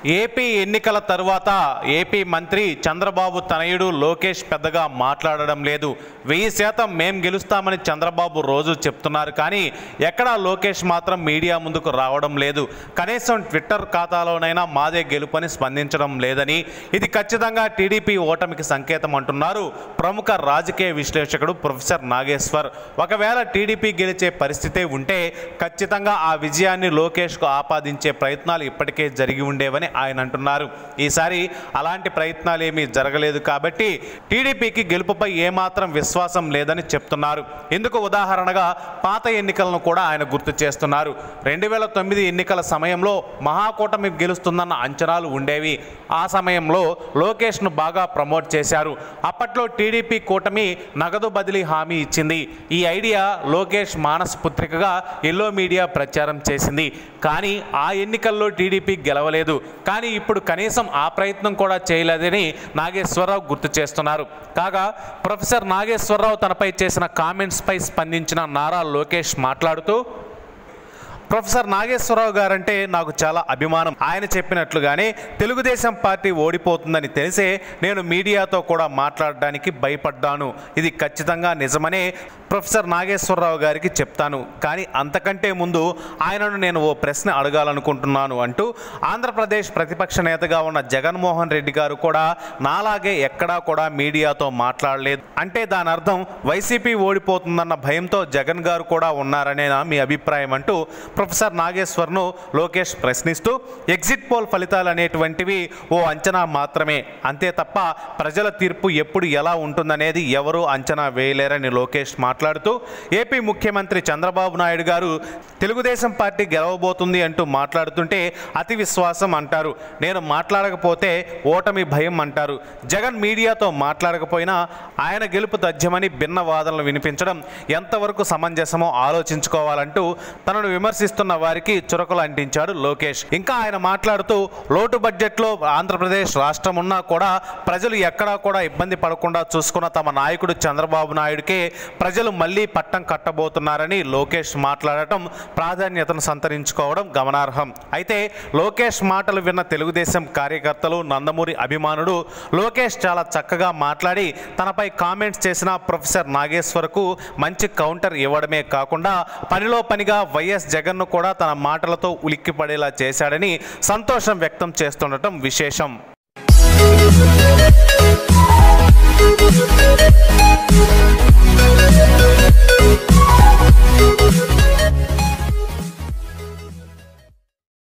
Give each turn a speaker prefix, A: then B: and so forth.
A: AP ఎన్నికల తరువాత AP మంత్రి చంద్రబాబు తనయుడు లోకేష్ పెద్దగా మాట్లాడడం లేదు వెయ్యి శాతం మేం గెలుస్తామని చంద్రబాబు రోజు చెప్తున్నారు కానీ ఎక్కడా లోకేష్ మాత్రం మీడియా ముందుకు రావడం లేదు కనీసం ట్విట్టర్ ఖాతాలోనైనా మాదే గెలుపని స్పందించడం లేదని ఇది ఖచ్చితంగా టీడీపీ ఓటమికి సంకేతం అంటున్నారు ప్రముఖ రాజకీయ విశ్లేషకుడు ప్రొఫెసర్ నాగేశ్వర్ ఒకవేళ టీడీపీ గెలిచే పరిస్థితే ఉంటే ఖచ్చితంగా ఆ విజయాన్ని లోకేష్కు ఆపాదించే ప్రయత్నాలు ఇప్పటికే జరిగి ఉండేవని ఆయన అంటున్నారు ఈసారి అలాంటి ప్రయత్నాలు ఏమీ జరగలేదు కాబట్టి టీడీపీకి గెలుపుపై ఏమాత్రం విశ్వాసం లేదని చెప్తున్నారు ఇందుకు ఉదాహరణగా పాత ఎన్నికలను కూడా ఆయన గుర్తు చేస్తున్నారు రెండు వేల తొమ్మిది ఎన్నికల సమయంలో మహాకూటమి గెలుస్తుందన్న అంచనాలు ఉండేవి ఆ సమయంలో లోకేష్ను బాగా ప్రమోట్ చేశారు అప్పట్లో టీడీపీ కూటమి నగదు బదిలీ హామీ ఇచ్చింది ఈ ఐడియా లోకేష్ మానస్ పుత్రికగా ఎల్లో మీడియా ప్రచారం చేసింది కానీ ఆ ఎన్నికల్లో టీడీపీ గెలవలేదు కానీ ఇప్పుడు కనీసం ఆ ప్రయత్నం కూడా చేయలేదని నాగేశ్వరరావు గుర్తు చేస్తున్నారు కాగా ప్రొఫెసర్ నాగేశ్వరరావు తనపై చేసిన కామెంట్స్పై స్పందించిన నారా లోకేష్ మాట్లాడుతూ ప్రొఫెసర్ నాగేశ్వరరావు గారంటే నాకు చాలా అభిమానం ఆయన చెప్పినట్లుగానే తెలుగుదేశం పార్టీ ఓడిపోతుందని తెలిసే నేను మీడియాతో కూడా మాట్లాడడానికి భయపడ్డాను ఇది ఖచ్చితంగా నిజమనే ప్రొఫెసర్ నాగేశ్వరరావు గారికి చెప్తాను కానీ అంతకంటే ముందు ఆయనను నేను ఓ ప్రశ్న అడగాలనుకుంటున్నాను అంటూ ఆంధ్రప్రదేశ్ ప్రతిపక్ష నేతగా ఉన్న జగన్మోహన్ రెడ్డి గారు కూడా నాలాగే ఎక్కడా కూడా మీడియాతో మాట్లాడలేదు అంటే దాని అర్థం వైసీపీ ఓడిపోతుందన్న భయంతో జగన్ గారు కూడా ఉన్నారనేనా మీ అభిప్రాయం అంటూ ప్రొఫెసర్ నాగేశ్వర్ను లోకేష్ ప్రశ్నిస్తూ ఎగ్జిట్ పోల్ ఫలితాలు అనేటువంటివి ఓ అంచనా మాత్రమే అంతే తప్ప ప్రజల తీర్పు ఎప్పుడు ఎలా ఉంటుందనేది ఎవరూ అంచనా వేయలేరని లోకేష్ మాట్లాడుతూ ఏపీ ముఖ్యమంత్రి చంద్రబాబు నాయుడు గారు తెలుగుదేశం పార్టీ గెలవబోతుంది అంటూ మాట్లాడుతుంటే అతి విశ్వాసం అంటారు నేను మాట్లాడకపోతే ఓటమి భయం అంటారు జగన్ మీడియాతో మాట్లాడకపోయినా ఆయన గెలుపు తథ్యమని భిన్న వాదనలు వినిపించడం ఎంతవరకు సమంజసమో ఆలోచించుకోవాలంటూ తనను విమర్శిస్తున్న వారికి చురకలు అంటించాడు లోకేష్ ఇంకా ఆయన మాట్లాడుతూ లోటు బడ్జెట్లో ఆంధ్రప్రదేశ్ రాష్ట్రం ఉన్నా కూడా ప్రజలు ఎక్కడా కూడా ఇబ్బంది పడకుండా చూసుకున్న తమ నాయకుడు చంద్రబాబు నాయుడుకే ప్రజలు మళ్ళీ పట్టం కట్టబోతున్నారని లోకేష్ మాట్లాడటం ప్రాధాన్యతను సంతరించుకోవడం గమనార్హం అయితే లోకేష్ మాటలు విన్న తెలుగుదేశం కార్యకర్తలు నందమూరి అభిమానుడు లోకేష్ చాలా చక్కగా మాట్లాడి తనపై కామెంట్స్ చేసిన ప్రొఫెసర్ నాగేశ్వర్కు మంచి కౌంటర్ ఇవ్వడమే కాకుండా పనిలో పనిగా వైఎస్ జగన్ను కూడా తన మాటలతో ఉలిక్కిపడేలా చేశాడని సంతోషం వ్యక్తం చేస్తుండటం విశేషం
B: Thank you.